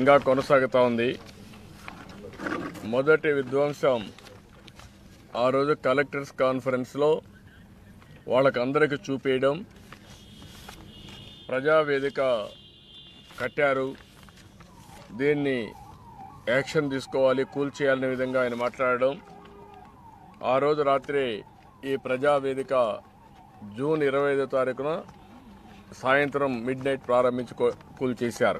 ఇంకా కొనసాగుతూ ఉంది మొదటి విధ్వంసం ఆ రోజు కలెక్టర్స్ కాన్ఫరెన్స్లో వాళ్ళకందరికీ చూపేయడం ప్రజావేదిక కట్టారు దీన్ని యాక్షన్ తీసుకోవాలి కూల్చేయాలనే విధంగా ఆయన మాట్లాడడం ఆ రోజు రాత్రి ఈ ప్రజావేదిక జూన్ ఇరవై ఐదో తారీఖున సాయంత్రం మిడ్ నైట్ ప్రారంభించి కూ- కూల్చేశారు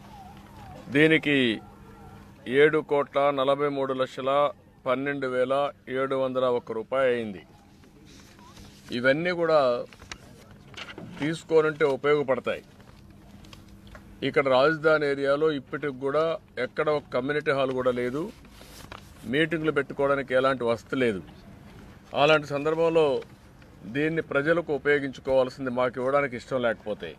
దీనికి ఏడు కోట్ల నలభై మూడు లక్షల పన్నెండు వేల ఏడు వందల ఒక్క రూపాయి అయింది ఇవన్నీ కూడా తీసుకోనుంటే ఉపయోగపడతాయి ఇక్కడ రాజధాని ఏరియాలో ఇప్పటికి కూడా ఎక్కడ ఒక కమ్యూనిటీ హాల్ కూడా లేదు మీటింగ్లు పెట్టుకోవడానికి ఎలాంటి వసతి లేదు అలాంటి సందర్భంలో దీన్ని ప్రజలకు ఉపయోగించుకోవాల్సింది మాకు ఇవ్వడానికి ఇష్టం లేకపోతే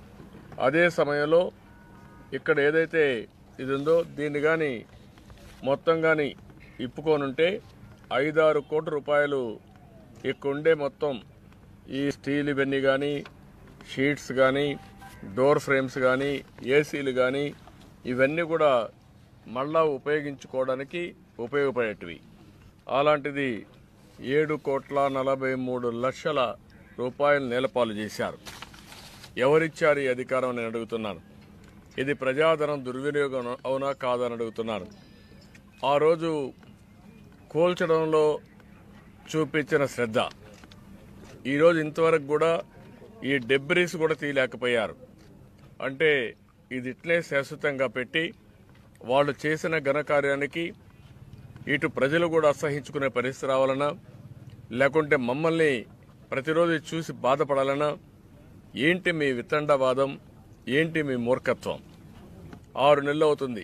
అదే సమయంలో ఇక్కడ ఏదైతే ఇది ఉందో దీన్ని కానీ మొత్తం కానీ ఇప్పుకోనుంటే ఐదారు కోట్ల రూపాయలు ఇక్కడ ఉండే మొత్తం ఈ స్టీల్ ఇవన్నీ కానీ షీట్స్ కానీ డోర్ ఫ్రేమ్స్ కానీ ఏసీలు కానీ ఇవన్నీ కూడా మళ్ళా ఉపయోగించుకోవడానికి ఉపయోగపడేటివి అలాంటిది ఏడు కోట్ల నలభై మూడు లక్షల రూపాయలు నేలపాలు చేశారు ఎవరిచ్చారు ఈ అధికారం నేను అడుగుతున్నాను ఇది ప్రజాధనం దుర్వినియోగం అవునా కాదని అడుగుతున్నాను ఆ రోజు కూల్చడంలో చూపించిన శ్రద్ధ ఈరోజు ఇంతవరకు కూడా ఈ డెబ్రీస్ కూడా తీయలేకపోయారు అంటే ఇది ఇట్లే శాశ్వతంగా పెట్టి వాళ్ళు చేసిన ఘనకార్యానికి ఇటు ప్రజలు కూడా అసహించుకునే పరిస్థితి రావాలన్నా లేకుంటే మమ్మల్ని ప్రతిరోజు చూసి బాధపడాలన్నా ఏంటి మీ వితండవాదం ఏంటి మీ మూర్ఖత్వం ఆరు నెలలు అవుతుంది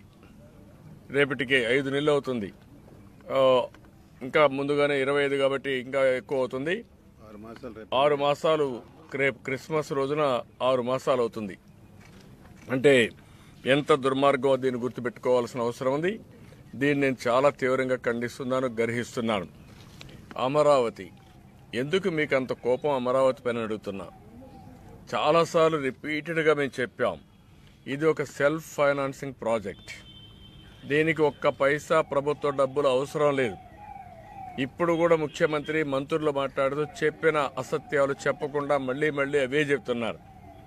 రేపటికి ఐదు నెలలు అవుతుంది ఆ, ఇంకా ముందుగానే ఇరవై ఐదు కాబట్టి ఇంకా ఎక్కువ అవుతుంది ఆరు మాసాలు రేపు ఆరు మాసాలు రేపు క్రిస్మస్ రోజున ఆరు మాసాలు అవుతుంది అంటే ఎంత దుర్మార్గం దీన్ని గుర్తుపెట్టుకోవాల్సిన అవసరం ఉంది దీన్ని నేను చాలా తీవ్రంగా ఖండిస్తున్నాను గర్హిస్తున్నాను అమరావతి ఎందుకు మీకు అంత కోపం అమరావతి పైన అడుగుతున్నా చాలాసార్లు రిపీటెడ్గా మేము చెప్పాం ఇది ఒక సెల్ఫ్ ఫైనాన్సింగ్ ప్రాజెక్ట్ దీనికి ఒక్క పైసా ప్రభుత్వ డబ్బులు అవసరం లేదు ఇప్పుడు కూడా ముఖ్యమంత్రి మంత్రులు మాట్లాడుతూ చెప్పిన అసత్యాలు చెప్పకుండా మళ్ళీ మళ్ళీ అవే చెప్తున్నారు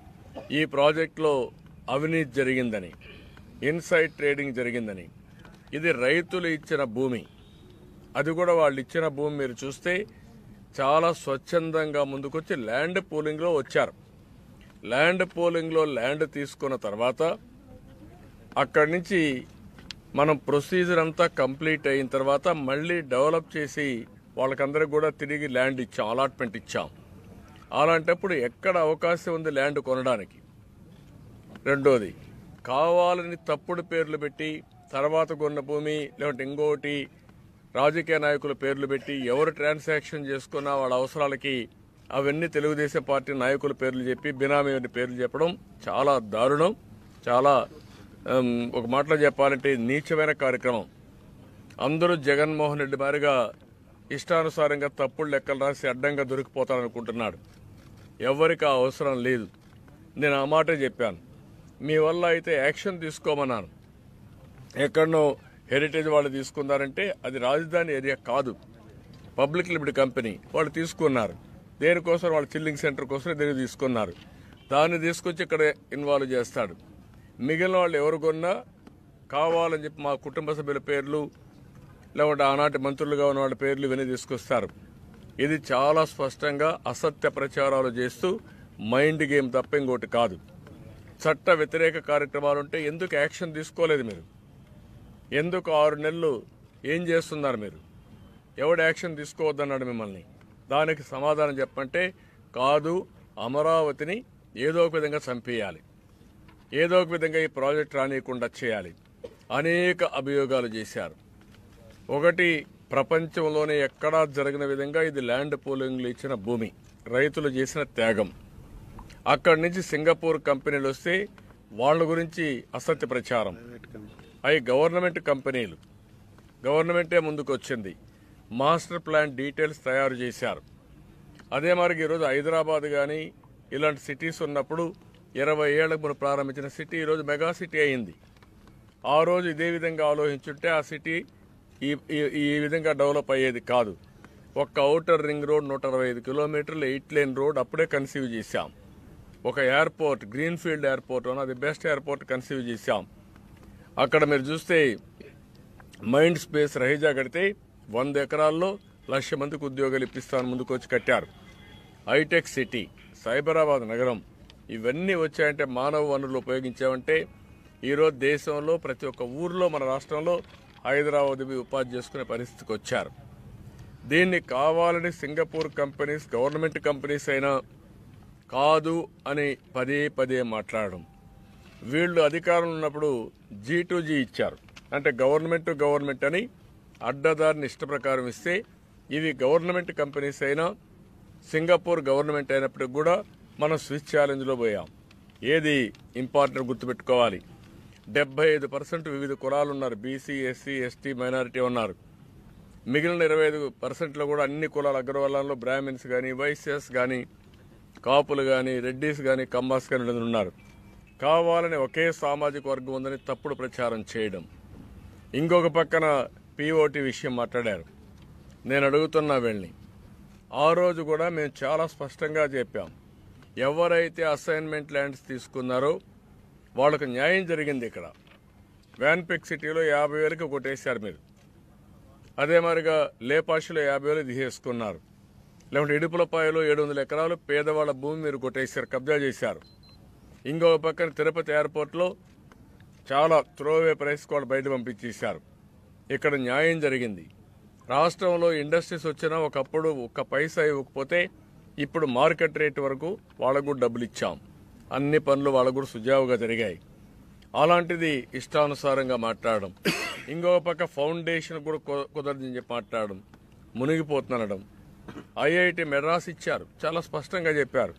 ఈ ప్రాజెక్టులో అవినీతి జరిగిందని ఇన్సైడ్ ట్రేడింగ్ జరిగిందని ఇది రైతులు ఇచ్చిన భూమి అది కూడా వాళ్ళు ఇచ్చిన భూమి మీరు చూస్తే చాలా స్వచ్ఛందంగా ముందుకొచ్చి ల్యాండ్ పూలింగ్లో వచ్చారు ల్యాండ్ పూలింగ్లో ల్యాండ్ తీసుకున్న తర్వాత అక్కడి నుంచి మనం ప్రొసీజర్ అంతా కంప్లీట్ అయిన తర్వాత మళ్ళీ డెవలప్ చేసి వాళ్ళకందరికి కూడా తిరిగి ల్యాండ్ ఇచ్చాం అలాట్మెంట్ ఇచ్చాం అలాంటప్పుడు ఎక్కడ అవకాశం ఉంది ల్యాండ్ కొనడానికి రెండోది కావాలని తప్పుడు పేర్లు పెట్టి తర్వాత కొన్న భూమి లేదంటే ఇంకోటి రాజకీయ నాయకుల పేర్లు పెట్టి ఎవరు ట్రాన్సాక్షన్ చేసుకున్నా వాళ్ళ అవసరాలకి అవన్నీ తెలుగుదేశం పార్టీ నాయకుల పేర్లు చెప్పి బినామీ పేర్లు చెప్పడం చాలా దారుణం చాలా ఉమ్, ఒక మాటలో చెప్పాలంటే నీచమైన కార్యక్రమం అందరూ జగన్మోహన్ రెడ్డి మారిగా ఇష్టానుసారంగా తప్పుడు లెక్కలు రాసి అడ్డంగా దొరికిపోతారనుకుంటున్నాడు ఎవరికి ఆ అవసరం లేదు నేను ఆ మాటే చెప్పాను మీ వల్ల అయితే యాక్షన్ తీసుకోమన్నాను ఎక్కడనో హెరిటేజ్ వాళ్ళు తీసుకున్నారంటే అది రాజధాని ఏరియా కాదు పబ్లిక్ లిమిటెడ్ కంపెనీ వాళ్ళు తీసుకున్నారు దేనికోసం వాళ్ళ చిల్లింగ్ సెంటర్ కోసం దీన్ని తీసుకున్నారు దాన్ని తీసుకొచ్చి ఇక్కడ ఇన్వాల్వ్ చేస్తాడు మిగిలిన వాళ్ళు ఎవరు కొన్నా కావాలని చెప్పి మా కుటుంబ సభ్యుల పేర్లు లేకుంటే ఆనాటి మంత్రులుగా ఉన్న వాళ్ళ పేర్లు ఇవన్నీ తీసుకొస్తారు ఇది చాలా స్పష్టంగా అసత్య ప్రచారాలు చేస్తూ మైండ్ గేమ్ తప్ప ఇంకోటి కాదు చట్ట వ్యతిరేక కార్యక్రమాలు ఉంటే ఎందుకు యాక్షన్ తీసుకోలేదు మీరు ఎందుకు ఆరు నెలలు ఏం చేస్తున్నారు మీరు ఎవడు యాక్షన్ తీసుకోవద్దన్నాడు మిమ్మల్ని దానికి సమాధానం చెప్పంటే కాదు అమరావతిని ఏదో ఒక విధంగా చంపేయాలి ఏదో ఒక విధంగా ఈ ప్రాజెక్ట్ రానియకుండా చేయాలి అనేక అభియోగాలు చేశారు ఒకటి ప్రపంచంలోనే ఎక్కడా జరగని విధంగా ఇది ల్యాండ్ పూలింగ్లు ఇచ్చిన భూమి రైతులు చేసిన త్యాగం అక్కడి నుంచి సింగపూర్ కంపెనీలు వస్తే వాళ్ళ గురించి అసత్య ప్రచారం ప్రైవేట్ కంపెనీ అవి గవర్నమెంట్ కంపెనీలు గవర్నమెంటే ముందుకు వచ్చింది మాస్టర్ ప్లాన్ డీటెయిల్స్ తయారు చేశారు అదే మరి ఈరోజు హైదరాబాద్ కానీ ఇలాంటి సిటీస్ ఉన్నప్పుడు ఇరవై ఏళ్లకు మనం ప్రారంభించిన సిటీ ఈరోజు మెగా సిటీ అయింది ఆ రోజు ఇదే విధంగా ఆలోచించుంటే ఆ సిటీ ఈ ఈ- ఈ విధంగా డెవలప్ అయ్యేది కాదు ఒక్క అవుటర్ రింగ్ రోడ్ నూట అరవై ఐదు కిలోమీటర్లు ఎయిట్ లేన్ రోడ్ అప్పుడే కన్సీవ్ చేశాం ఒక airport greenfield airport one of the best airport conceive చేశాం అక్కడ మీరు చూస్తే మైండ్ స్పేస్ రహీజా కడితే వంద ఎకరాల్లో లక్ష మందికి ఉద్యోగాలు ఇప్పిస్తాను ముందుకు వచ్చి కట్టారు హైటెక్ సిటీ సైబరాబాద్ నగరం ఇవన్నీ వచ్చాయంటే మానవ వనరులు ఉపయోగించామంటే ఈరోజు దేశంలో ప్రతి ఒక్క ఊర్లో మన రాష్ట్రంలో హైదరాబాద్ ఉపాధి చేసుకునే పరిస్థితికి వచ్చారు దీన్ని కావాలని సింగపూర్ కంపెనీస్ గవర్నమెంట్ కంపెనీస్ అయినా కాదు అని పదే పదే మాట్లాడడం వీళ్ళు అధికారంలో ఉన్నప్పుడు జీ టు జీ ఇచ్చారు అంటే గవర్నమెంట్ టు గవర్నమెంట్ అని అడ్డదారిని ఇష్ట ప్రకారం ఇస్తే ఇవి గవర్నమెంట్ కంపెనీస్ అయినా సింగపూర్ గవర్నమెంట్ అయినప్పటికి కూడా మనం స్విచ్ ఛాలెంజ్లో పోయాం ఏది ఇంపార్టెంట్ గుర్తుపెట్టుకోవాలి డెబ్బై ఐదు పర్సెంట్ వివిధ కులాలు ఉన్నారు బీసీ ఎస్సీ ఎస్టీ మైనారిటీ ఉన్నారు మిగిలిన ఇరవై ఐదు పర్సెంట్లో కూడా అన్ని కులాల అగ్రవాలంలో బ్రాహ్మిన్స్ కానీ వైశ్యస్ కానీ కాపులు కానీ రెడ్డిస్ కానీ కమ్మాస్ కానీ వీళ్ళందరూ ఉన్నారు కావాలని ఒకే సామాజిక వర్గం ఉందని తప్పుడు ప్రచారం చేయడం ఇంకొక పక్కన పీఓటీ విషయం మాట్లాడారు నేను అడుగుతున్నా వీళ్ళని ఆ రోజు కూడా మేము చాలా స్పష్టంగా చెప్పాం ఎవరైతే అసైన్మెంట్ ల్యాండ్స్ తీసుకున్నారో వాళ్ళకు న్యాయం జరిగింది ఇక్కడ వ్యాన్పిక్ సిటీలో యాభై వేలకు కొట్టేశారు మీరు అదే మరిగా లేపాషిలో యాభై వేలు తీసేసుకున్నారు లేకుంటే ఇడుపులపాయలో ఏడు వందల ఎకరాలు పేదవాళ్ళ భూమి మీరు కొట్టేశారు కబ్జా చేశారు ఇంకొక పక్కన తిరుపతి ఎయిర్పోర్ట్లో చాలా త్రోవే ప్రైస్ కూడా బయట పంపించేశారు ఇక్కడ న్యాయం జరిగింది రాష్ట్రంలో ఇండస్ట్రీస్ వచ్చినా ఒకప్పుడు ఒక్క పైసా ఇవ్వకపోతే ఇప్పుడు మార్కెట్ రేట్ వరకు వాళ్ళకు కూడా డబ్బులు ఇచ్చాం అన్ని పనులు వాళ్ళకు కూడా సుజావుగా జరిగాయి అలాంటిది ఇష్టానుసారంగా మాట్లాడడం ఇంకొక పక్క ఫౌండేషన్ కూడా కు- కుదరదని చెప్పి మాట్లాడడం మునిగిపోతుందనడం ఐఐటి మెడ్రాస్ ఇచ్చారు చాలా స్పష్టంగా చెప్పారు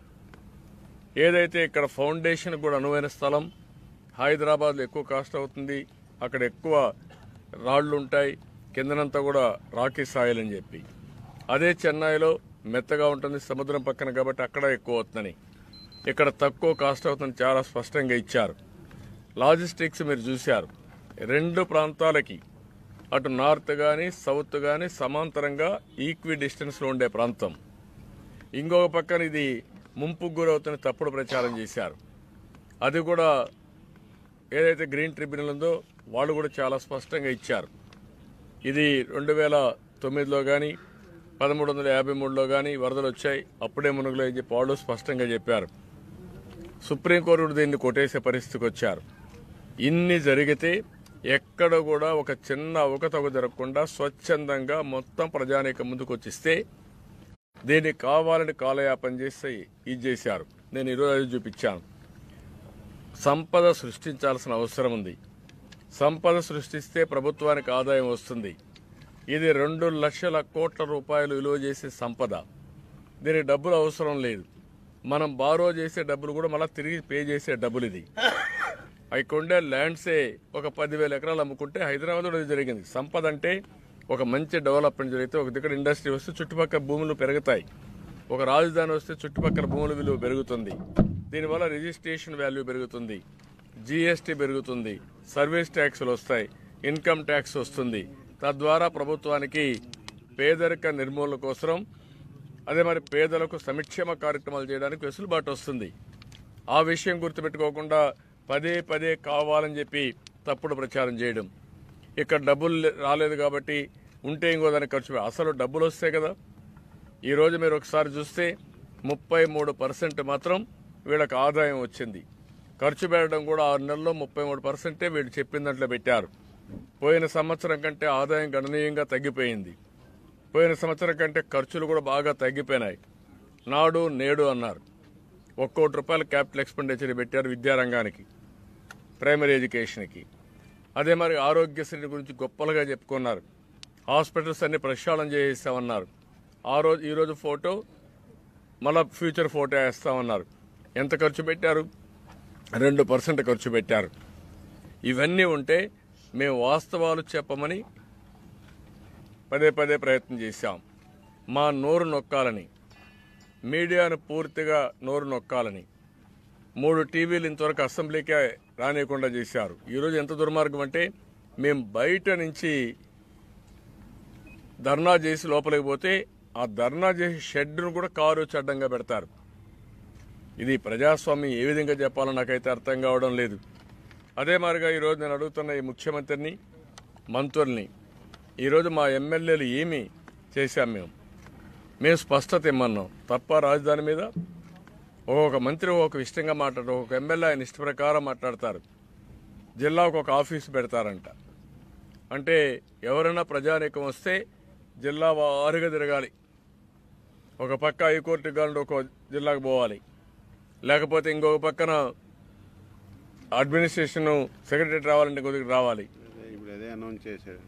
ఏదైతే ఇక్కడ ఫౌండేషన్ కూడా అనువైన స్థలం హైదరాబాద్లో ఎక్కువ కాస్ట్ అవుతుంది అక్కడ ఎక్కువ రాళ్ళు ఉంటాయి కిందనంతా కూడా రాకీ సాయిల్ అని చెప్పి అదే చెన్నైలో మెత్తగా ఉంటుంది సముద్రం పక్కన కాబట్టి అక్కడ ఎక్కువ అవుతుందని ఇక్కడ తక్కువ కాస్ట్ అవుతుంది చాలా స్పష్టంగా ఇచ్చారు లాజిస్టిక్స్ మీరు చూశారు రెండు ప్రాంతాలకి అటు నార్త్ కానీ సౌత్ కానీ సమాంతరంగా ఈక్వి డిస్టెన్స్లో ఉండే ప్రాంతం ఇంకొక పక్కన ఇది ముంపుకు గురవుతున్న తప్పుడు ప్రచారం చేశారు అది కూడా ఏదైతే గ్రీన్ ట్రిబ్యునల్ ఉందో వాళ్ళు కూడా చాలా స్పష్టంగా ఇచ్చారు ఇది రెండు వేల తొమ్మిదిలో కానీ పదమూడు వందల యాభై మూడులో కానీ వరదలు వచ్చాయి అప్పుడే మునుగులో అని చెప్పి వాళ్ళు స్పష్టంగా చెప్పారు సుప్రీంకోర్టు కూడా దీన్ని కొట్టేసే పరిస్థితికి వచ్చారు ఇన్ని జరిగితే ఎక్కడ కూడా ఒక చిన్న అవకతవక జరగకుండా స్వచ్ఛందంగా మొత్తం ప్రజానీకం ముందుకు వచ్చిస్తే దీన్ని కావాలని కాలయాపన చేసి ఇది చేశారు నేను ఈరోజు అది చూపించాను సంపద సృష్టించాల్సిన అవసరం ఉంది సంపద సృష్టిస్తే ప్రభుత్వానికి ఆదాయం వస్తుంది ఇది రెండు లక్షల కోట్ల రూపాయలు విలువ చేసే సంపద దీనికి డబ్బులు అవసరం లేదు మనం బారో చేసే డబ్బులు కూడా మళ్ళీ తిరిగి పే చేసే డబ్బులు ఇది అవి కొండే ల్యాండ్సే ఒక పదివేల ఎకరాలు అమ్ముకుంటే హైదరాబాద్లో ఇది జరిగింది సంపద అంటే ఒక మంచి డెవలప్మెంట్ జరిగితే ఒక దగ్గర ఇండస్ట్రీ వస్తే చుట్టుపక్కల భూములు పెరుగుతాయి ఒక రాజధాని వస్తే చుట్టుపక్కల భూముల విలువ పెరుగుతుంది దీనివల్ల రిజిస్ట్రేషన్ వాల్యూ పెరుగుతుంది జీఎస్టీ పెరుగుతుంది సర్వీస్ ట్యాక్సులు వస్తాయి ఇన్కమ్ ట్యాక్స్ వస్తుంది తద్వారా ప్రభుత్వానికి పేదరిక నిర్మూలన కోసం అదే మరి పేదలకు సంక్షేమ కార్యక్రమాలు చేయడానికి వెసులుబాటు వస్తుంది ఆ విషయం గుర్తుపెట్టుకోకుండా పదే పదే కావాలని చెప్పి తప్పుడు ప్రచారం చేయడం ఇక్కడ డబ్బులు లే- రాలేదు కాబట్టి ఉంటే ఇంకో దానికి ఖర్చు పె- అసలు డబ్బులు వస్తాయి కదా ఈరోజు మీరు ఒకసారి చూస్తే ముప్పై మూడు పర్సెంట్ మాత్రం వీళ్ళకి ఆదాయం వచ్చింది ఖర్చు పెట్టడం కూడా ఆరు నెలల్లో ముప్పై మూడు పర్సెంటే వీళ్ళు చెప్పిన దాంట్లో పెట్టారు పోయిన సంవత్సరం కంటే ఆదాయం గణనీయంగా తగ్గిపోయింది పోయిన సంవత్సరం కంటే ఖర్చులు కూడా బాగా తగ్గిపోయినాయి నాడు నేడు అన్నారు ఒక కోటి రూపాయలు క్యాపిటల్ ఎక్స్పెండిచర్ పెట్టారు విద్యారంగానికి ప్రైమరీ ఎడ్యుకేషన్కి అదే మరి ఆరోగ్యశ్రీ గురించి గొప్పలుగా చెప్పుకున్నారు హాస్పిటల్స్ అన్ని ప్రక్షాళన చేయిస్తామన్నారు ఆ రోజు ఈరోజు ఫోటో మళ్ళా ఫ్యూచర్ ఫోటో వేస్తామన్నారు ఎంత ఖర్చు పెట్టారు రెండు పర్సెంట్ ఖర్చు పెట్టారు ఇవన్నీ ఉంటే మేము వాస్తవాలు చెప్పమని పదే పదే ప్రయత్నం చేశాం మా నోరు నొక్కాలని మీడియాను పూర్తిగా నోరు నొక్కాలని మూడు టీవీలు ఇంతవరకు అసెంబ్లీకే రానియకుండా చేశారు ఈరోజు ఎంత దుర్మార్గం అంటే మేము బయట నుంచి ధర్నా చేసి లోపలికి పోతే ఆ ధర్నా చేసే షెడ్ను కూడా కారు వచ్చి అడ్డంగా పెడతారు ఇది ప్రజాస్వామ్యం ఏ విధంగా చెప్పాలో నాకైతే అర్థం కావడం లేదు అదే మాదిరిగా ఈరోజు నేను అడుగుతున్న ఈ ముఖ్యమంత్రిని మంత్రుల్ని ఈరోజు మా ఎమ్మెల్యేలు ఏమి చేశాం మేము మేము స్పష్టత ఇమ్మన్నాం తప్ప రాజధాని మీద ఒక్కొక్క మంత్రి ఒక్కొక్క ఇష్టంగా మాట్లాడతారు ఒక్కొక్క ఎమ్మెల్యే ఆయన ఇష్ట ప్రకారం మాట్లాడతారు జిల్లాకు ఒక ఆఫీస్ పెడతారంట అంటే ఎవరైనా ప్రజానీకం వస్తే జిల్లా వారుగా తిరగాలి ఒక పక్క హైకోర్టు కానీ ఒక జిల్లాకు పోవాలి లేకపోతే ఇంకొక పక్కన అడ్మినిస్ట్రేషన్ సెక్రటరీ రావాలంటే కొద్దిగా రావాలి ఇప్పుడు అదే అనౌన్స్ చేశాడంటే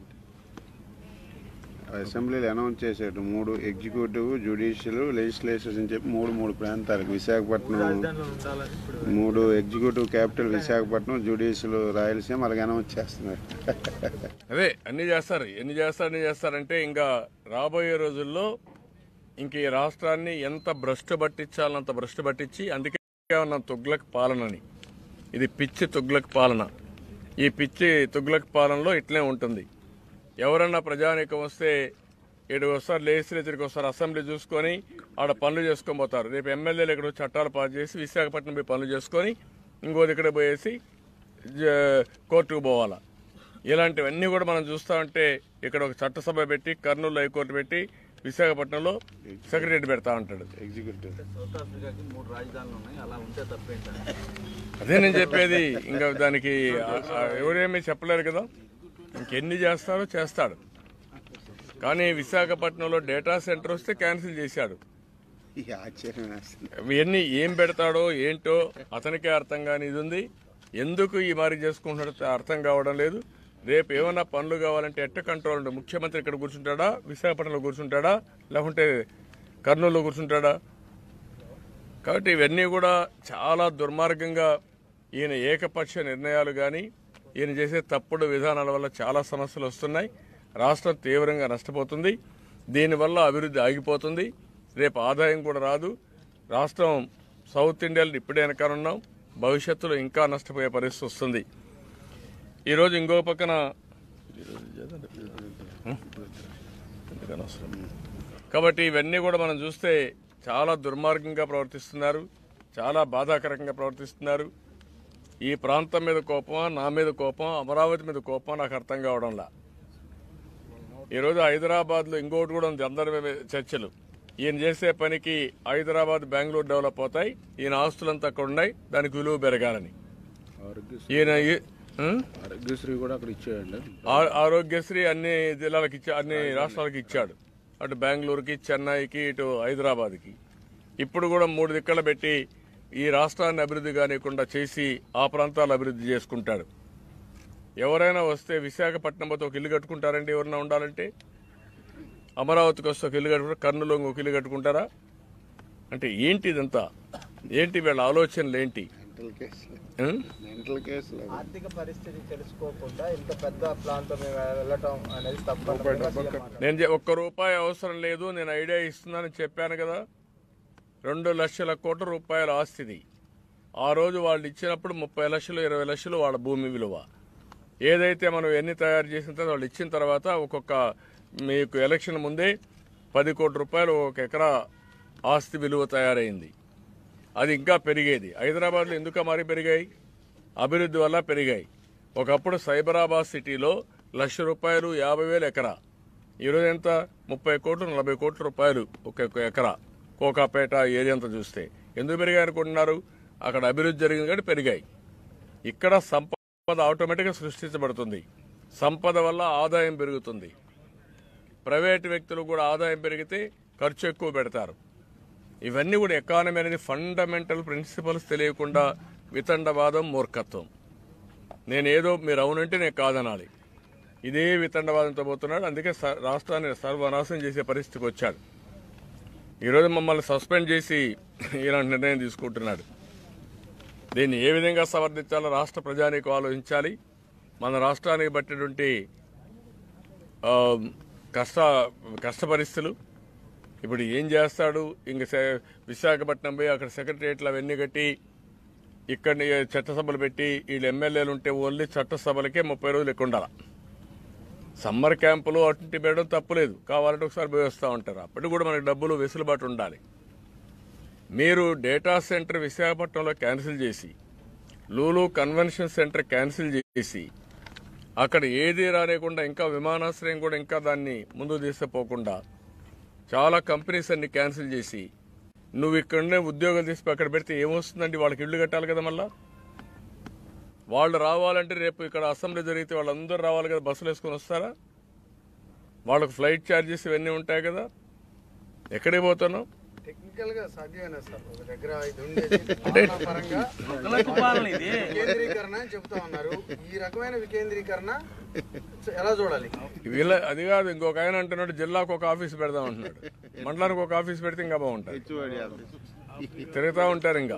అసెంబ్లీలో అనౌన్స్ చేశాడు మూడు ఎగ్జిక్యూటివ్ జ్యుడిషియల్ లెజిస్లేచర్స్ అని చెప్పి మూడు మూడు ప్రాంతాలకు విశాఖపట్నం రాజధానిలో ఉండాలని ఇప్పుడు మూడు executive capital Visakhapatnam judicial Rayalaseema అలాగే అనౌన్స్ చేస్తున్నారు అదే అన్ని చేస్తారు ఎన్ని చేస్తారు అన్ని చేస్తారంటే ఇంకా రాబోయే రోజుల్లో ఇంక ఈ రాష్ట్రాన్ని ఎంత భ్రష్టు పట్టించాలో అంత భ్రష్టు పట్టించి అందుకే ఉన్న తుగ్లక్ పాలనని ఇది పిచ్చి తుగ్లక్ పాలన ఈ పిచ్చి తుగ్లక్ పాలనలో ఇట్లే ఉంటుంది ఎవరన్నా ప్రజానీకం వస్తే ఏడు వస్తారు లెజిస్లేచర్కి వస్తారు అసెంబ్లీ చూసుకొని ఆడ పనులు చేసుకొని పోతారు రేపు ఎమ్మెల్యేలు ఇక్కడ వచ్చి చట్టాలు పాస్ చేసి విశాఖపట్నం పోయి పనులు చేసుకొని ఇంకో దగ్గర పోయేసి జ- కోర్టుకు పోవాలా ఇలాంటివన్నీ కూడా మనం చూస్తా ఉంటే ఇక్కడ ఒక చట్టసభ పెట్టి కర్నూలు హైకోర్టు పెట్టి విశాఖపట్నంలో సెక్రటరీ పెడతా ఉంటాడు ఎగ్జిక్యూటివ్ సౌత్ ఆఫ్రికాకి మూడు రాజధానులు ఉన్నాయి అలా ఉంటే తప్పేంటంటే అదే నేను చెప్పేది ఇంకా దానికి ఆ- ఆ ఎవరేమీ చెప్పలేరు కదా ఇంకెన్ని చేస్తారో చేస్తాడు కానీ విశాఖపట్నంలో డేటా సెంటర్ వస్తే క్యాన్సిల్ చేశాడు ఈ ఆశ్చర్యం వేస్తుంది ఇవన్నీ ఏం పెడతాడో ఏంటో అతనికే అర్థం కాని ఇది ఉంది ఎందుకు ఈ మారి చేసుకుంటున్నాడో అర్థం కావడం లేదు రేపు ఏమైనా పనులు కావాలంటే ఎట్ట కంట్రోల్ ఉంటుంది ముఖ్యమంత్రి ఇక్కడ కూర్చుంటాడా విశాఖపట్నంలో కూర్చుంటాడా లేకుంటే కర్నూలులో కూర్చుంటాడా కాబట్టి ఇవన్నీ కూడా చాలా దుర్మార్గంగా ఈయన ఏకపక్ష నిర్ణయాలు కానీ ఈయన చేసే తప్పుడు విధానాల వల్ల చాలా సమస్యలు వస్తున్నాయి రాష్ట్రం తీవ్రంగా నష్టపోతుంది దీనివల్ల అభివృద్ధి ఆగిపోతుంది రేపు ఆదాయం కూడా రాదు రాష్ట్రం సౌత్ ఇండియాలో ఇప్పుడే వెనకాలన్నాం భవిష్యత్తులో ఇంకా నష్టపోయే పరిస్థితి వస్తుంది ఈరోజు ఇంకో పక్కన ఎందుకని అవసరం? కాబట్టి ఇవన్నీ కూడా మనం చూస్తే చాలా దుర్మార్గంగా ప్రవర్తిస్తున్నారు చాలా బాధాకరంగా ప్రవర్తిస్తున్నారు ఈ ప్రాంతం మీద కోపమా నా మీద కోపం అమరావతి మీద కోపం నాకు అర్థం కావడంలా ఈరోజు హైదరాబాద్లో ఇంకోటి కూడా ఉంది అందరి మీద చర్చలు ఈయన చేసే పనికి హైదరాబాద్ బెంగళూరు డెవలప్ అవుతాయి ఈయన ఆస్తులంతా అక్కడ ఉన్నాయి దానికి విలువ పెరగాలని ఆరోగ్యశ్రీ ఈయన ఈ- ఉం? ఆరోగ్యశ్రీ కూడా అక్కడ ఇచ్చేయండి ఆ- ఆరోగ్యశ్రీ అన్ని జిల్లాలకు ఇచ్చా అన్ని రాష్ట్రాలకు ఇచ్చాడు అటు బెంగళూరుకి చెన్నైకి ఇటు హైదరాబాద్కి ఇప్పుడు కూడా మూడు దిక్కల పెట్టి ఈ రాష్ట్రాన్ని అభివృద్ధి కానివ్వకుండా చేసి ఆ ప్రాంతాలు అభివృద్ధి చేసుకుంటాడు ఎవరైనా వస్తే విశాఖపట్నం పోతే ఒక ఇల్లు కట్టుకుంటారంటే ఎవరైనా ఉండాలంటే అమరావతికి వస్తే ఒక ఇల్లు కట్టుకుంటారు కర్నూలు ఒక ఇల్లు కట్టుకుంటారా అంటే ఏంటి ఇదంతా ఏంటి వీళ్ళ ఆలోచనలు ఏంటి మెంటల్ కేసులు ఉం? మెంటల్ కేసులు ఆర్థిక పరిస్థితి తెలుసుకోకుండా ఇంత పెద్ద ప్లాన్తో మేము వెళ్ళటం అనేది తప్ప నేను చె- ఒక్క రూపాయి అవసరం లేదు నేను ఐడియా ఇస్తున్నానని చెప్పాను కదా రెండు లక్షల కోట్ల రూపాయల ఆస్తిది ఆ రోజు వాళ్ళు ఇచ్చినప్పుడు ముప్పై లక్షలు ఇరవై లక్షలు వాళ్ళ భూమి విలువ ఏదైతే మనం ఎన్ని తయారు చేసిన తర్వాత వాళ్ళు ఇచ్చిన తర్వాత ఒక్కొక్క మీకు ఎలక్షన్ ముందే పది కోట్ల రూపాయలు ఒక ఎకరా ఆస్తి విలువ తయారైంది అది ఇంకా పెరిగేది హైదరాబాద్లో ఎందుకు మరి పెరిగాయి అభివృద్ధి వల్ల పెరిగాయి ఒకప్పుడు సైబరాబాద్ సిటీలో లక్ష రూపాయలు యాభై వేలు ఎకరా ఈరోజు ఎంత ముప్పై కోట్లు నలభై కోట్ల రూపాయలు ఒక ఒక ఎకరా కోకాపేట ఏరియా అంతా చూస్తే ఎందుకు పెరిగాయి అనుకుంటున్నారు అక్కడ అభివృద్ధి జరిగింది కాబట్టి పెరిగాయి ఇక్కడ సంపద ఆటోమేటిక్గా సృష్టించబడుతుంది సంపద వల్ల ఆదాయం పెరుగుతుంది ప్రైవేట్ వ్యక్తులు కూడా ఆదాయం పెరిగితే ఖర్చు ఎక్కువ పెడతారు ఇవన్నీ కూడా ఎకానమీ అనేది ఫండమెంటల్ ప్రిన్సిపల్స్ తెలియకుండా వితండవాదం మూర్ఖత్వం నేను ఏదో మీరు అవునంటే నేను కాదనాలి ఇదే వితండవాదంతో పోతున్నాడు అందుకే స- రాష్ట్రాన్ని సర్వనాశనం చేసే పరిస్థితికి వచ్చాడు ఈరోజు మమ్మల్ని సస్పెండ్ చేసి ఇలాంటి నిర్ణయం తీసుకుంటున్నాడు దీన్ని ఏ విధంగా సమర్థించాలో రాష్ట్ర ప్రజానీకు ఆలోచించాలి మన రాష్ట్రానికి బట్టినటువంటి ఆ, కష్ట కష్ట పరిస్థితులు ఇప్పుడు ఏం చేస్తాడు ఇంక సె- విశాఖపట్నం పోయి అక్కడ సెక్రటరియట్లు అవన్నీ కట్టి ఇక్కడ చట్టసభలు పెట్టి వీళ్ళు ఎమ్మెల్యేలు ఉంటే ఓన్లీ చట్టసభలకే ముప్పై రోజులు ఎక్కువ ఉండాలి సమ్మర్ క్యాంపులు అటువంటి పెట్టడం తప్పులేదు కావాలంటే ఒకసారి పోయి వస్తూ ఉంటారు అప్పటికి కూడా మనకి డబ్బులు వెసులుబాటు ఉండాలి మీరు డేటా సెంటర్ విశాఖపట్నంలో క్యాన్సిల్ చేసి లూలు కన్వెన్షన్ సెంటర్ క్యాన్సిల్ చేసి అక్కడ ఏది రానియకుండా ఇంకా విమానాశ్రయం కూడా ఇంకా దాన్ని ముందు తీసుకుపోకుండా చాలా కంపెనీస్ అన్ని క్యాన్సిల్ చేసి నువ్వు ఇక్కడనే ఉద్యోగాలు తీసి అక్కడ పెడితే ఏమొస్తుందండి వాళ్ళకి ఇల్లు కట్టాలి కదా మళ్ళా వాళ్ళు రావాలంటే రేపు ఇక్కడ అసెంబ్లీ జరిగితే వాళ్ళందరూ రావాలి కదా బస్సులు వేసుకొని వస్తారా వాళ్ళకు ఫ్లైట్ ఛార్జెస్ ఇవన్నీ ఉంటాయి కదా ఎక్కడికి పోతున్నావు టెక్నికల్ గా సాధ్యమేనా సార్ ఒక దగ్గర ఇది ఉండేది పాలనా పరంగా వికేంద్రీకరణ అని చెప్తా ఉన్నారు ఈ రకమైన వికేంద్రీకరణ ఎలా చూడాలి వీళ్ళ అది కాదు ఇంకొక ఆయన అంటున్నాడు జిల్లాకు ఒక ఆఫీస్ పెడదాం అంటున్నాడు మండలానికి ఒక ఆఫీస్ పెడితే ఇంకా బాగుంటుంది హెచ్ఓడి ఆఫీస్ తిరుగుతూ ఉంటారు ఇంకా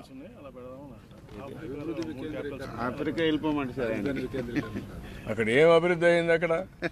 ఆఫ్రికా వెళ్ళిపోమండి సార్ ఆయన. అక్కడ ఏం అభివృద్ధి అయింది అక్కడ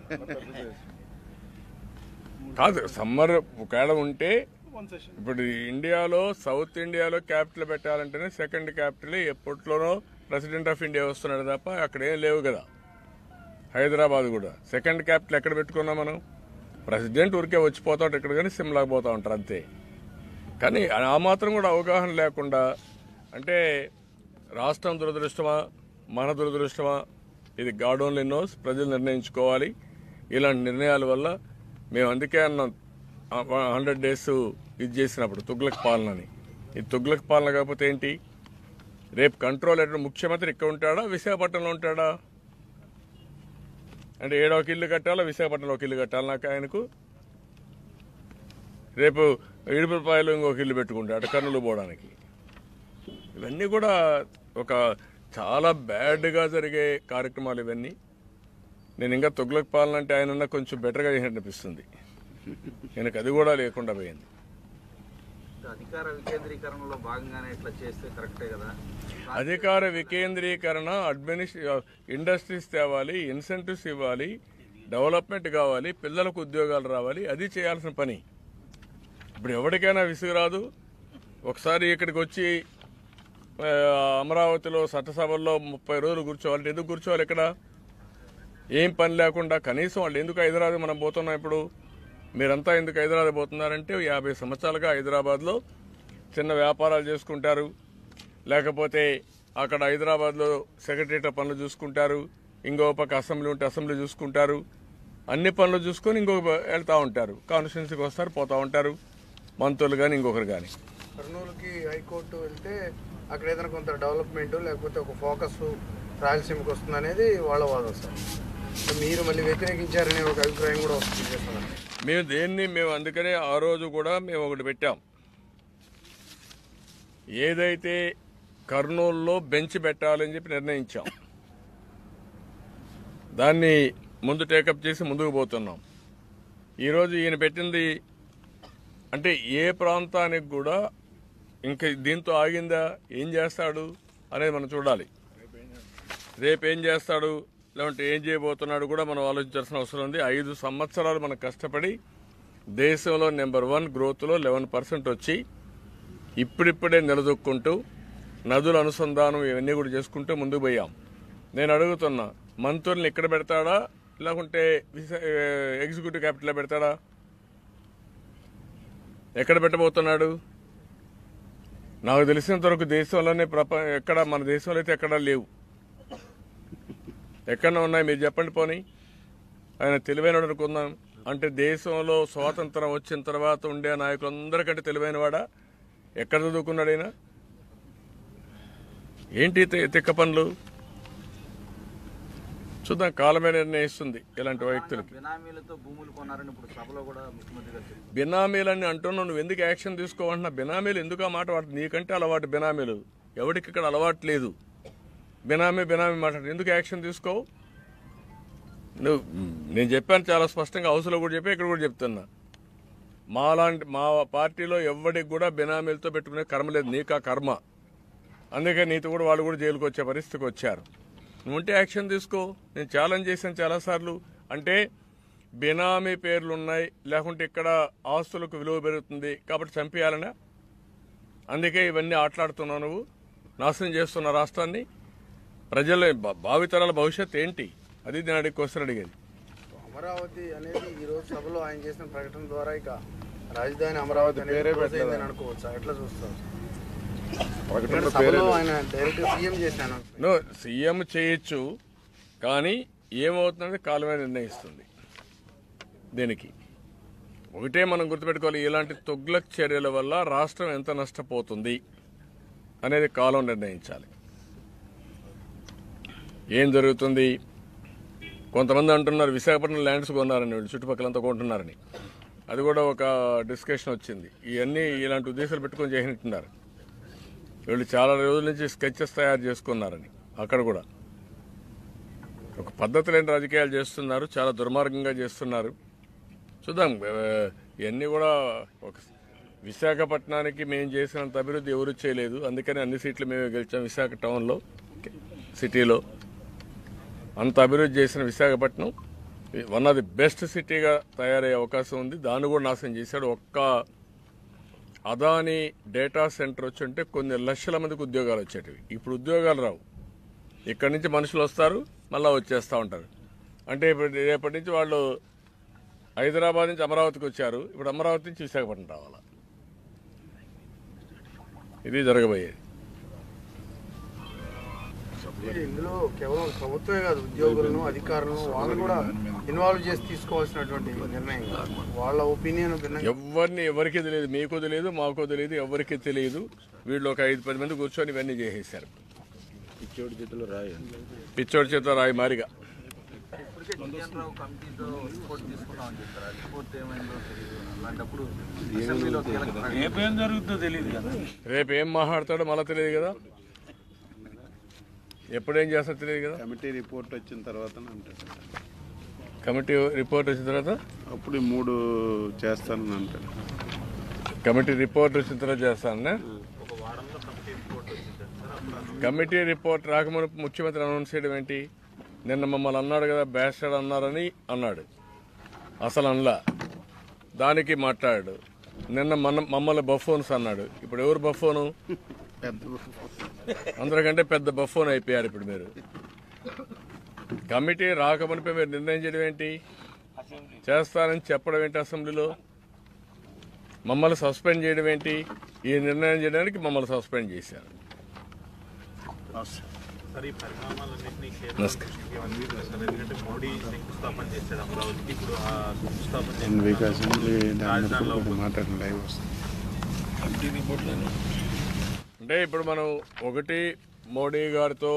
కాదు సమ్మర్ ఒకవేళ ఉంటే ఇప్పుడు ఇండియాలో సౌత్ ఇండియాలో క్యాపిటల్ పెట్టాలంటేనే సెకండ్ క్యాపిటల్ ఎప్పట్లోనో ప్రెసిడెంట్ ఆఫ్ ఇండియా వస్తున్నాడు తప్ప అక్కడ ఏం లేవు కదా హైదరాబాద్ కూడా సెకండ్ క్యాపిటల్ ఎక్కడ పెట్టుకున్నాం మనం ప్రెసిడెంట్ ఊరికే వచ్చిపోతాడు ఇక్కడ కానీ సిమ్లాకి పోతా ఉంటారు అంతే కానీ ఆ మాత్రం కూడా అవగాహన లేకుండా అంటే రాష్ట్రం దురదృష్టమా మన దురదృష్టమా ఇది గాడ్ ఓన్లీ నోస్ ప్రజలు నిర్ణయించుకోవాలి ఇలాంటి నిర్ణయాల వల్ల మేము అందుకే అన్నాం హండ్రెడ్ డేస్ ఇది చేసినప్పుడు తుగ్లక్ పాలనని ఇది తుగ్లక్ పాలన కాకపోతే ఏంటి రేపు కంట్రోల్ ఎక్కడ ముఖ్యమంత్రి ఇక్కడ ఉంటాడా విశాఖపట్నంలో ఉంటాడా అంటే ఏడో ఒక ఇల్లు కట్టాలా విశాఖపట్నంలో ఒక ఇల్లు కట్టాలి నాకు ఆయనకు రేపు ఇడుపులపాయలు ఇంకొక ఇల్లు పెట్టుకుంటాడు కర్నూలు పోవడానికి ఇవన్నీ కూడా ఒక చాలా బ్యాడ్గా జరిగే కార్యక్రమాలు ఇవన్నీ నేను ఇంకా తుగ్లక్ పాలన అంటే ఆయన కొంచెం బెటర్గా చేసినట్టు అనిపిస్తుంది ఆయనకు అది కూడా లేకుండా పోయింది అధికార వికేంద్రీకరణలో భాగంగానే ఇట్లా చేస్తే కరెక్టే కదా అధికార వికేంద్రీకరణ అడ్మినిస్ ఇండస్ట్రీస్ తేవాలి ఇన్సెంటివ్స్ ఇవ్వాలి డెవలప్మెంట్ కావాలి పిల్లలకు ఉద్యోగాలు రావాలి అది చేయాల్సిన పని ఇప్పుడు ఎవరికైనా విసుగు రాదు ఒకసారి ఇక్కడికి వచ్చి ఆ, అమరావతిలో చట్టసభల్లో ముప్పై రోజులు కూర్చోవాలి ఎందుకు కూర్చోవాలి ఇక్కడ ఏం పని లేకుండా కనీసం వాళ్ళు ఎందుకు హైదరాబాద్ మనం పోతున్నాం ఇప్పుడు మీరంతా ఎందుకు హైదరాబాద్ పోతున్నారంటే యాభై సంవత్సరాలుగా హైదరాబాద్లో చిన్న వ్యాపారాలు చేసుకుంటారు లేకపోతే అక్కడ హైదరాబాద్లో సెక్రటరియట్ పనులు చూసుకుంటారు ఇంకో పక్క అసెంబ్లీ ఉంటే అసెంబ్లీ చూసుకుంటారు అన్ని పనులు చూసుకొని ఇంకొక వెళ్తూ ఉంటారు కాన్స్టిట్యున్సీకి వస్తారు పోతూ ఉంటారు మంత్రులు కానీ ఇంకొకరు కానీ కర్నూలుకి హైకోర్టు వెళ్తే అక్కడ ఏదైనా కొంత డెవలప్మెంట్ లేకపోతే ఒక ఫోకస్ రాయలసీమకి వస్తుంది అనేది వాళ్ళ వాదం సార్ సో మీరు మళ్ళీ వ్యతిరేకించారనే ఒక అభిప్రాయం కూడా వస్తుంది చేస్తున్నారు మేము దేన్ని మేము అందుకనే ఆ రోజు కూడా మేము ఒకటి పెట్టాం ఏదైతే కర్నూలులో బెంచ్ పెట్టాలని చెప్పి నిర్ణయించాం దాన్ని ముందు టేకప్ చేసి ముందుకు పోతున్నాం ఈరోజు ఈయన పెట్టింది అంటే ఏ ప్రాంతానికి కూడా ఇంకా దీంతో ఆగిందా ఏం చేస్తాడు అనేది మనం చూడాలి రేపు ఏం చేస్తాడు లేదంటే ఏం చేయబోతున్నాడు కూడా మనం ఆలోచించాల్సిన అవసరం ఉంది ఐదు సంవత్సరాలు మనం కష్టపడి దేశంలో నెంబర్ వన్ గ్రోత్లో లెవెన్ పర్సెంట్ వచ్చి ఇప్పుడిప్పుడే నిలదొక్కుంటూ నదుల అనుసంధానం ఇవన్నీ కూడా చేసుకుంటూ ముందుకు పోయాం నేను అడుగుతున్నా మంత్రుల్ని ఇక్కడ పెడతాడా లేకుంటే విశా- ఎగ్జిక్యూటివ్ క్యాపిటల్లో పెడతాడా ఎక్కడ పెట్టబోతున్నాడు నాకు తెలిసినంత వరకు దేశంలోనే ప్రప ఎక్కడ మన దేశంలో అయితే ఎక్కడా లేవు ఎక్కడ ఉన్నాయి మీరు చెప్పండి పోనీ ఆయన తెలివైనడు అనుకుందాం అంటే దేశంలో స్వాతంత్రం వచ్చిన తర్వాత ఉండే నాయకులందరికంటే తెలివైనవాడా ఎక్కడ చదువుకున్నాడు ఆయన ఏంటి తి- తిక్క పనులు చూద్దాం కాలమే నిర్ణయిస్తుంది ఇలాంటి వ్యక్తులకి బినామీలతో భూములు కొన్నారని ఇప్పుడు సభలో కూడా ముఖ్యమంత్రి గారు చెప్పారు. బినామీలని అంటున్నావు నువ్వు ఎందుకు యాక్షన్ తీసుకోవంటున్నా బినామీలు ఎందుకు ఆ మాట వాడు నీకంటే అలవాటు బినామీలు ఎవరికి ఇక్కడ అలవాటు లేదు బినామీ బినామీ మాట ఎందుకు యాక్షన్ తీసుకోవు నువ్వు నేను చెప్పాను చాలా స్పష్టంగా హౌస్లో కూడా చెప్పి ఇక్కడ కూడా చెప్తున్నా మాలాంటి మా పార్టీలో ఎవరికి కూడా బినామీలతో పెట్టుకునే కర్మ లేదు నీకు ఆ కర్మ అందుకే నీతో కూడా వాళ్ళు కూడా జైలుకి వచ్చే పరిస్థితికి వచ్చారు నువ్వు ఉంటే యాక్షన్ తీసుకో నేను ఛాలెంజ్ చేశాను చాలాసార్లు అంటే బినామీ పేర్లు ఉన్నాయి లేకుంటే ఇక్కడ ఆస్తులకు విలువ పెరుగుతుంది కాబట్టి చంపేయాలనా అందుకే ఇవన్నీ ఆటలాడుతున్నావు నువ్వు నాశనం చేస్తున్న రాష్ట్రాన్ని ప్రజల భ- భావితరాల భవిష్యత్ ఏంటి అది నేను అడిగి క్వశ్చన్ అడిగేది అమరావతి అనేది ఈ రోజు సభలో ఆయన చేసిన ప్రకటన ద్వారా ఇక రాజధాని అమరావతి అనేది పేరే close పెట్టలేదు. అయిందని అనుకోవచ్చా ఎట్లా చూస్తారు ప్రకటనలో ఇక్కడ పేరే సభలో ఆయన డైరెక్ట్ సీఎం చేశాను నో సీఎం చేయొచ్చు కానీ ఏమవుతుందంటే కాలమే నిర్ణయిస్తుంది దీనికి ఒకటే మనం గుర్తుపెట్టుకోవాలి ఇలాంటి తొగ్లక్ చర్యల వల్ల రాష్ట్రం ఎంత నష్టపోతుంది అనేది కాలం నిర్ణయించాలి ఏం జరుగుతుంది కొంతమంది అంటున్నారు విశాఖపట్నం ల్యాండ్స్ కొన్నారని వీళ్ళు చుట్టుపక్కలంతా కొంటున్నారని అది కూడా ఒక డిస్కషన్ వచ్చింది ఇవన్నీ ఇలాంటి ఉద్దేశాలు పెట్టుకొని చేసినట్టున్నారు వీళ్ళు చాలా రోజుల నుంచి స్కెచెస్ తయారు చేసుకున్నారని అక్కడ కూడా ఒక పద్ధతి లేని రాజకీయాలు చేస్తున్నారు చాలా దుర్మార్గంగా చేస్తున్నారు చూద్దాం ఆ, ఇవన్నీ కూడా ఒక విశాఖపట్నానికి మేము చేసినంత అభివృద్ధి ఎవరు చేయలేదు అందుకని అన్ని సీట్లు మేమే గెలిచాం విశాఖ టౌన్లో సిటీలో అంత అభివృద్ధి చేసిన Visakhapatnam one of the best సిటీగా తయారయ్యే అవకాశం ఉంది దాన్ని కూడా నాశనం చేశాడు ఒక్క అదాని డేటా సెంటర్ వచ్చి ఉంటే కొన్ని లక్షల మందికి ఉద్యోగాలు వచ్చేటివి ఇప్పుడు ఉద్యోగాలు రావు ఇక్కడి నుంచి మనుషులు వస్తారు మళ్ళీ వచ్చేస్తూ ఉంటారు అంటే ఇప్పుడు రేపటి నుంచి వాళ్ళు హైదరాబాద్ నుంచి అమరావతికి వచ్చారు ఇప్పుడు అమరావతి నుంచి విశాఖపట్నం రావాలా ఇది జరగబోయేది ఇందులో కేవలం ప్రభుత్వమే కాదు ఉద్యోగులను అధికారులను వాళ్ళు కూడా ఇన్వాల్వ్ చేసి తీసుకోవాల్సినటువంటి నిర్ణయం వాళ్ళ ఒపీనియన్ భిన్నంగా ఎవరిని ఎవరికి తెలియదు మీకు తెలియదు మాకు తెలియదు ఎవరికి తెలియదు వీళ్ళు ఒక ఐదు పది మంది కూర్చొని ఇవన్నీ చేసేసారు పిచ్చోడి చేతిలో రాయి పిచ్చోడి చేత రాయి మారిగా ఇప్పటికే జిఎన్ రావు కమిటీతో రిపోర్ట్ తీసుకున్నామని చెప్తారు ఆ రిపోర్ట్ ఏమైందో తెలియదు అలాంటప్పుడు అసెంబ్లీలో కీలక ప్రకటన రేపేం జరుగుతుందో తెలియదు కదా రేపు ఏం మాట్లాడతాడో మళ్ళీ తెలియదు కదా ఎప్పుడేం చేస్తా తెలియదు కదా కమిటీ రిపోర్ట్ వచ్చిన తర్వాత అంటాడు కమిటీ రిపోర్ట్ వచ్చిన తర్వాత అప్పుడు ఈ మూడు చేస్తానని అంటాడు కమిటీ రిపోర్ట్ వచ్చిన తర్వాత చేస్తానన్నా కమిటీ రిపోర్ట్ రాకముందు ముఖ్యమంత్రి అనౌన్స్ చేయడం ఏంటి నిన్న మమ్మల్ని అన్నాడు కదా బ్యాస్టర్డ్ అన్నారని అన్నాడు అసలు అనలా దానికి మాట్లాడాడు నిన్న మన మమ్మల్ని బఫోన్స్ అన్నాడు ఇప్పుడు ఎవరు బఫోను పెద్ద అందరికంటే పెద్ద బఫోన్ అయిపోయారు ఇప్పుడు మీరు కమిటీ రాకమునిపై మీరు నిర్ణయం చేయడం ఏంటి చేస్తానని చెప్పడం ఏంటి అసెంబ్లీలో మమ్మల్ని సస్పెండ్ చేయడం ఏంటి ఈ నిర్ణయం చేయడానికి మమ్మల్ని సస్పెండ్ చేశారు సరే ఈ పరిణామాలన్నింటినీ నమస్కారం. కేంద్రం ఎందుకంటే మోడీ శంకుస్థాపన చేశాడు అమరావతికి ఇప్పుడు ఆ శంకుస్థాపన వన్ వీక్ చేసిన అసెంబ్లీ దాని కూడా మాట్లాడిన లైవ్ వస్తుంది అంటే ఇప్పుడు మనం ఒకటి మోడీ గారితో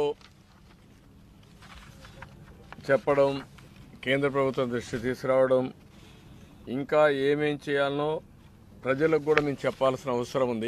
చెప్పడం కేంద్ర ప్రభుత్వం దృష్టి తీసుకురావడం ఇంకా ఏమేం చేయాలనో ప్రజలకు కూడా మేము చెప్పాల్సిన అవసరం ఉంది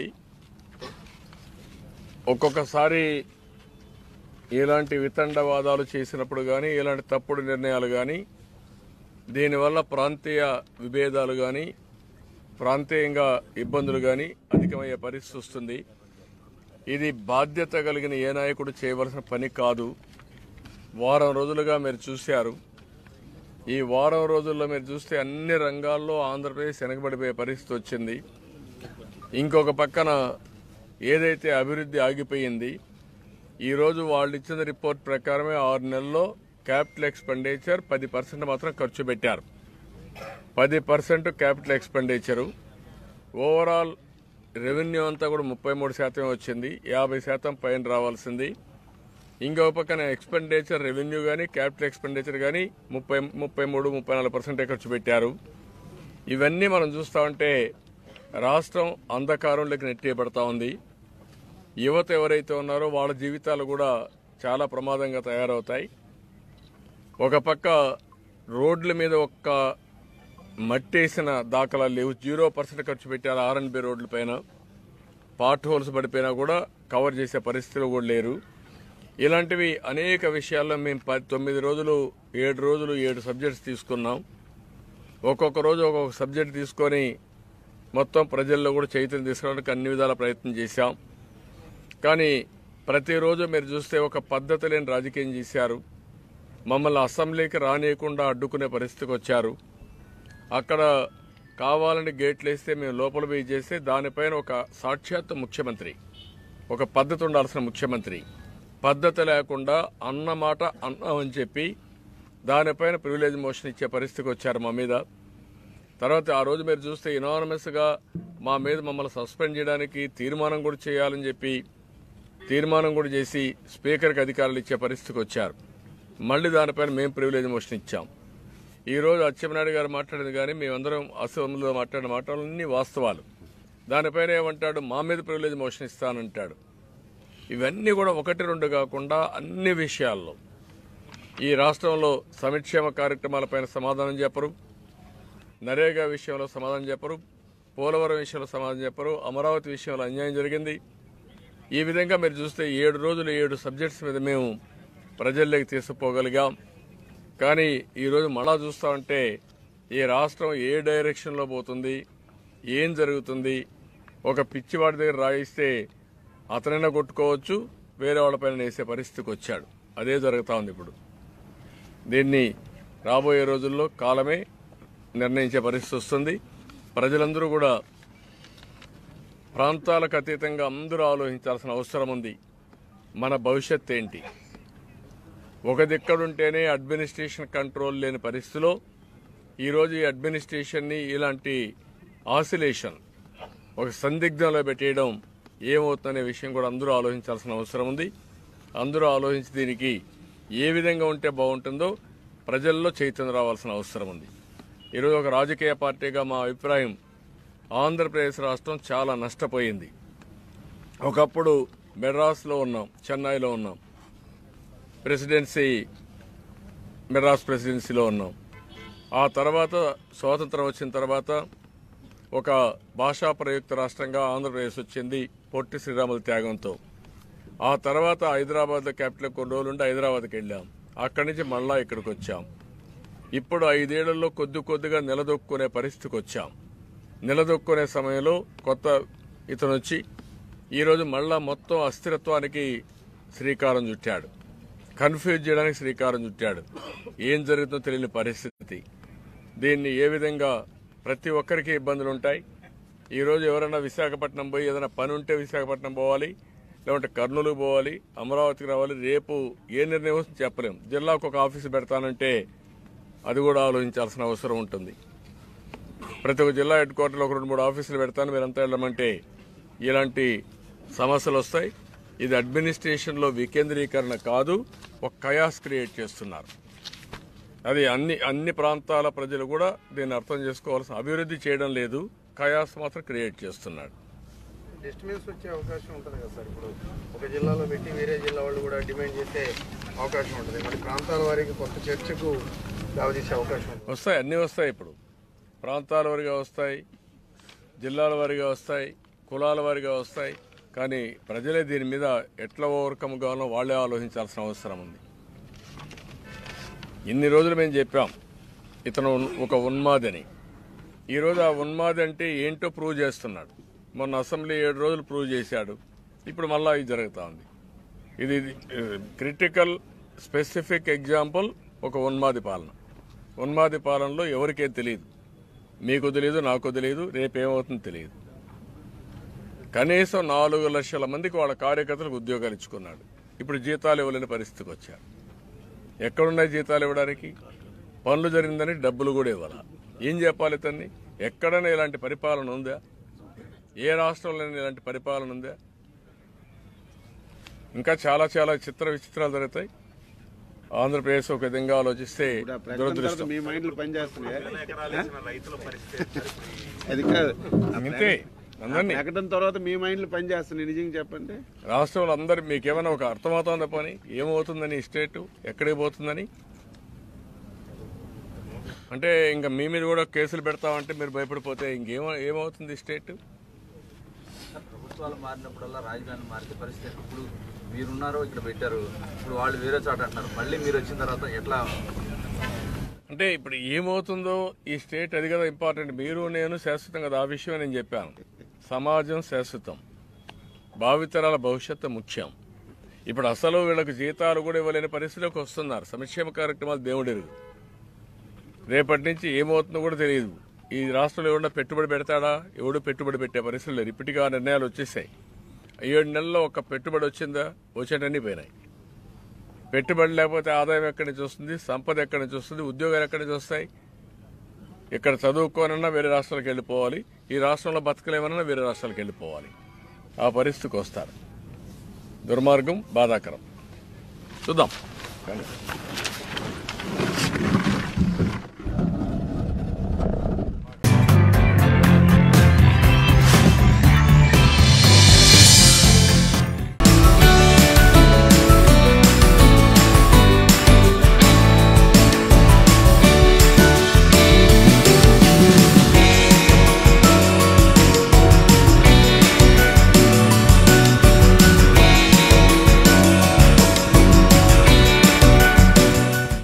ఒక్కొక్కసారి ఇలాంటి వితండవాదాలు చేసినప్పుడు కానీ ఇలాంటి తప్పుడు నిర్ణయాలు కానీ దీనివల్ల ప్రాంతీయ విభేదాలు కానీ ప్రాంతీయంగా ఇబ్బందులు కానీ అధికమయ్యే పరిస్థితి వస్తుంది ఇది బాధ్యత కలిగిన ఏ నాయకుడు చేయవలసిన పని కాదు వారం రోజులుగా మీరు చూశారు ఈ వారం రోజుల్లో మీరు చూస్తే అన్ని రంగాల్లో ఆంధ్రప్రదేశ్ వెనకబడిపోయే పరిస్థితి వచ్చింది ఇంకొక పక్కన ఏదైతే అభివృద్ధి ఆగిపోయింది ఈరోజు వాళ్ళు ఇచ్చిన రిపోర్ట్ ప్రకారమే ఆరు నెలల్లో క్యాపిటల్ ఎక్స్పెండిచర్ పది పర్సెంట్ మాత్రం ఖర్చు పెట్టారు పది percent capital expenditure overall revenue అంతా కూడా ముప్పై మూడు శాతం వచ్చింది యాభై శాతం పైన రావాల్సింది ఇంకో పక్కన ఎక్స్పెండిచర్ రెవెన్యూ కానీ క్యాపిటల్ ఎక్స్పెండిచర్ కానీ ముప్పై ముప్పై మూడు ముప్పై నాలుగు పర్సెంటే ఖర్చు పెట్టారు ఇవన్నీ మనం చూస్తా ఉంటే రాష్ట్రం అంధకారంలోకి నెట్టేయబడతా ఉంది యువత ఎవరైతే ఉన్నారో వాళ్ళ జీవితాలు కూడా చాలా ప్రమాదంగా తయారవుతాయి ఒక పక్క రోడ్ల మీద ఒక్క మట్టేసిన దాఖలాలు లేవు జీరో పర్సెంట్ ఖర్చు పెట్టారు ఆర్ అండ్ బి రోడ్ల పైన పార్ట్ హోల్స్ పడిపోయినా కూడా కవర్ చేసే పరిస్థితులు కూడా లేరు ఇలాంటివి అనేక విషయాల్లో మేము పది తొమ్మిది రోజులు ఏడు రోజులు ఏడు సబ్జెక్ట్స్ తీసుకున్నాం ఒక్కొక్క రోజు ఒక్కొక్క సబ్జెక్ట్ తీసుకొని మొత్తం ప్రజల్లో కూడా చైతన్యం తీసుకురావడానికి అన్ని విధాల ప్రయత్నం చేశాం కానీ ప్రతిరోజు మీరు చూస్తే ఒక పద్ధతి లేని రాజకీయం చేశారు మమ్మల్ని అసెంబ్లీకి రానియకుండా అడ్డుకునే పరిస్థితికి వచ్చారు అక్కడ కావాలని గేట్లు వేస్తే మేము లోపల పోయి చేస్తే దానిపైన ఒక సాక్షాత్ ముఖ్యమంత్రి ఒక పద్ధతి ఉండాల్సిన ముఖ్యమంత్రి పద్ధతి లేకుండా అన్నమాట అన్నం అని చెప్పి దానిపైన ప్రివిలేజ్ మోషన్ ఇచ్చే పరిస్థితికి వచ్చారు మా మీద తర్వాత ఆ రోజు మీరు చూస్తే ఇనానమస్ గా మా మీద మమ్మల్ని సస్పెండ్ చేయడానికి తీర్మానం కూడా చేయాలని చెప్పి తీర్మానం కూడా చేసి స్పీకర్కి అధికారులు ఇచ్చే పరిస్థితికి వచ్చారు మళ్ళీ దానిపైన మేము ప్రివిలేజ్ మోషన్ ఇచ్చాం ఈ రోజు అచ్చెన్నాయుడు గారు మాట్లాడింది కానీ మేమందరం అసెంబ్లీలో మాట్లాడిన మాటలన్నీ వాస్తవాలు దానిపైన ఏమంటాడు మా మీద ప్రివిలేజ్ మోషన్ ఇస్తానంటాడు ఇవన్నీ కూడా ఒకటి రెండు కాకుండా అన్ని విషయాల్లో ఈ రాష్ట్రంలో సంక్షేమ కార్యక్రమాలపైన సమాధానం చెప్పరు నరేగా విషయంలో సమాధానం చెప్పరు పోలవరం విషయంలో సమాధానం చెప్పరు అమరావతి విషయంలో అన్యాయం జరిగింది ఈ విధంగా మీరు చూస్తే ఏడు రోజులు ఏడు సబ్జెక్ట్స్ మీద మేము ప్రజల్లోకి తీసుకుపోగలిగాం కానీ ఈరోజు మళ్ళా చూస్తా ఉంటే ఈ రాష్ట్రం ఏ డైరెక్షన్లో పోతుంది ఏం జరుగుతుంది ఒక పిచ్చివాడి దగ్గర రాయిస్తే అతనైనా కొట్టుకోవచ్చు వేరే వాళ్ళపైన వేసే పరిస్థితికి వచ్చాడు అదే జరుగుతూ ఉంది ఇప్పుడు దీన్ని రాబోయే రోజుల్లో కాలమే నిర్ణయించే పరిస్థితి వస్తుంది ప్రజలందరూ కూడా ప్రాంతాలకు అతీతంగా అందరూ ఆలోచించాల్సిన అవసరం ఉంది మన భవిష్యత్ ఏంటి ఒక దిక్కడుంటేనే అడ్మినిస్ట్రేషన్ కంట్రోల్ లేని పరిస్థితిలో ఈరోజు ఈ అడ్మినిస్ట్రేషన్ని ఇలాంటి ఆసిలేషన్ ఒక సందిగ్ధంలో పెట్టేయడం ఏమవుతుందనే విషయం కూడా అందరూ ఆలోచించాల్సిన అవసరం ఉంది అందరూ ఆలోచించి దీనికి ఏ విధంగా ఉంటే బాగుంటుందో ప్రజల్లో చైతన్యం రావాల్సిన అవసరం ఉంది ఈరోజు ఒక రాజకీయ పార్టీగా మా అభిప్రాయం ఆంధ్రప్రదేశ్ రాష్ట్రం చాలా నష్టపోయింది ఒకప్పుడు మెడ్రాస్లో ఉన్నాం చెన్నైలో ఉన్నాం ప్రెసిడెన్సీ మెడ్రాస్ ప్రెసిడెన్సీలో ఉన్నాం ఆ తర్వాత స్వాతంత్రం వచ్చిన తర్వాత ఒక భాషా ప్రయుక్త రాష్ట్రంగా ఆంధ్రప్రదేశ్ వచ్చింది పొట్టి శ్రీరాముల త్యాగంతో ఆ తర్వాత హైదరాబాద్లో క్యాపిటల్ కొన్ని రోజులు ఉండి హైదరాబాద్కి వెళ్ళాం అక్కడి నుంచి మళ్ళా ఇక్కడికి వచ్చాం ఇప్పుడు ఐదేళ్లలో కొద్ది కొద్దిగా నిలదొక్కునే పరిస్థితికి వచ్చాం నిలదొక్కునే సమయంలో కొత్త ఇతను వచ్చి ఈరోజు మళ్ళా మొత్తం అస్థిరత్వానికి శ్రీకారం చుట్టాడు కన్ఫ్యూజ్ చేయడానికి శ్రీకారం చుట్టాడు ఏం జరుగుతుందో తెలియని పరిస్థితి దీన్ని ఏ విధంగా ప్రతి ఒక్కరికి ఇబ్బందులు ఉంటాయి ఈరోజు ఎవరైనా విశాఖపట్నం పోయి ఏదైనా పని ఉంటే విశాఖపట్నం పోవాలి లేకుంటే కర్నూలు పోవాలి అమరావతికి రావాలి రేపు ఏ నిర్ణయం వస్తుందో చెప్పలేం జిల్లాకు ఒక ఆఫీసు పెడతానంటే అది కూడా ఆలోచించాల్సిన అవసరం ఉంటుంది ప్రతి ఒక్క జిల్లా హెడ్ క్వార్టర్లో ఒక రెండు మూడు ఆఫీసులు పెడతాను మీరంతా వెళ్ళమంటే ఇలాంటి సమస్యలు వస్తాయి ఇది అడ్మినిస్ట్రేషన్లో వికేంద్రీకరణ కాదు ఒక కయాస్ క్రియేట్ చేస్తున్నారు అది అన్ని అన్ని ప్రాంతాల ప్రజలు కూడా దీన్ని అర్థం చేసుకోవాల్సిన అభివృద్ధి చేయడం లేదు కయాస్ మాత్రం క్రియేట్ చేస్తున్నాడు డిస్టర్బెన్స్ వచ్చే అవకాశం ఉంటుంది కదా సార్ ఇప్పుడు ఒక జిల్లాలో పెట్టి వేరే జిల్లా వాళ్ళు కూడా డిమాండ్ చేసే అవకాశం ఉంటుంది మరి ప్రాంతాల వారికి కొత్త చర్చకు దావదీసే అవకాశం ఉంటుంది వస్తాయి అన్నీ వస్తాయి ఇప్పుడు ప్రాంతాల వారిగా వస్తాయి జిల్లాల వారిగా వస్తాయి కులాల వారిగా వస్తాయి కానీ ప్రజలే దీని మీద ఎట్లా ఓవర్కమ్ కావాలో వాళ్ళే ఆలోచించాల్సిన అవసరం ఉంది ఇన్ని రోజులు మేము చెప్పాం ఇతను ఉన్- ఒక ఉన్మాదని ఈరోజు ఆ ఉన్మాది అంటే ఏంటో ప్రూవ్ చేస్తున్నాడు మొన్న అసెంబ్లీ ఏడు రోజులు ప్రూవ్ చేశాడు ఇప్పుడు మళ్ళా ఇది జరుగుతూ ఉంది ఇది క్రిటికల్ స్పెసిఫిక్ ఎగ్జాంపుల్ ఒక ఉన్మాది పాలన ఉన్మాది పాలనలో ఎవరికేం తెలియదు మీకు తెలియదు నాకు తెలియదు రేపేమవుతుందో తెలియదు కనీసం నాలుగు లక్షల మందికి వాళ్ళ కార్యకర్తలకు ఉద్యోగాలు ఇచ్చుకున్నాడు ఇప్పుడు జీతాలు ఇవ్వలేని పరిస్థితికి వచ్చారు ఎక్కడున్నాయి జీతాలు ఇవ్వడానికి పనులు జరిగిందని డబ్బులు కూడా ఇవ్వాలా ఏం చెప్పాలి ఇతన్ని ఎక్కడైనా ఇలాంటి పరిపాలన ఉందా ఏ రాష్ట్రంలో ఇలాంటి పరిపాలన ఉందా ఇంకా చాలా చాలా చిత్ర విచిత్రాలు జరుగుతాయి ఆంధ్రప్రదేశ్ ఒక విధంగా ఆలోచిస్తే ఇప్పుడు ఆ ప్రకటన తర్వాత దురదృష్టం మీ మైండ్లు పనిచేస్తున్నాయా ఎకరాలు ఇచ్చిన రైతుల పరిస్థితి ఏంటి సార్ ఇప్పుడు ఈ అది కాదు ఆ అంతే ఆ అందరినీ ప్రకటన తర్వాత మీ మైండ్లు పనిచేస్తున్నాయి నిజంగా చెప్పండి రాష్ట్రంలో అందరు మీకేమైనా ఒక అర్థమవుతుందా పని ఏమవుతుందని ఈ స్టేట్ ఎక్కడికి పోతుందని అంటే ఇంకా మీ మీద కూడా కేసులు పెడతామంటే మీరు భయపడిపోతే ఇంకేమ ఏమవుతుంది ఈ స్టేట్ ప్రభుత్వాలు మారినప్పుడల్లా రాజధాని మారితే పరిస్థితి ఇప్పుడు మీరున్నారో ఇక్కడ పెట్టారు ఇప్పుడు వాళ్ళు వేరే చోట అంటున్నారు మళ్ళీ మీరు వచ్చిన తర్వాత ఎట్లా అంటే ఇప్పుడు ఏమవుతుందో ఈ స్టేట్ అది కదా ఇంపార్టెంట్ మీరు నేను శాశ్వతం కదా ఆ విషయం నేను చెప్పాను సమాజం శాశ్వతం భావితరాల భవిష్యత్తు ముఖ్యం ఇప్పుడు అసలు వీళ్ళకి జీతాలు కూడా ఇవ్వలేని పరిస్థితిలోకి వస్తున్నారు సంక్షేమ కార్యక్రమాలు దేవుడెరుగు రేపటి నుంచి ఏమవుతుందో కూడా తెలియదు ఈ రాష్ట్రంలో ఎవడన్నా పెట్టుబడి పెడతాడా ఎవడు పెట్టుబడి పెట్టే పరిస్థితులు లేరు ఇప్పటికీ ఆ నిర్ణయాలు వచ్చేసాయి ఏడు నెలల్లో ఒక పెట్టుబడి వచ్చిందా వచ్చేటన్నీ పోయినాయి పెట్టుబడి లేకపోతే ఆదాయం ఎక్కడి నుంచి వస్తుంది సంపద ఎక్కడి నుంచి వస్తుంది ఉద్యోగాలు ఎక్కడి నుంచి వస్తాయి ఇక్కడ చదువుకోనన్నా వేరే రాష్ట్రాలకు వెళ్ళిపోవాలి ఈ రాష్ట్రంలో బతకలేమన్నా వేరే రాష్ట్రాలకు వెళ్ళిపోవాలి ఆ పరిస్థితికి వస్తారు దుర్మార్గం బాధాకరం చూద్దాం కానీ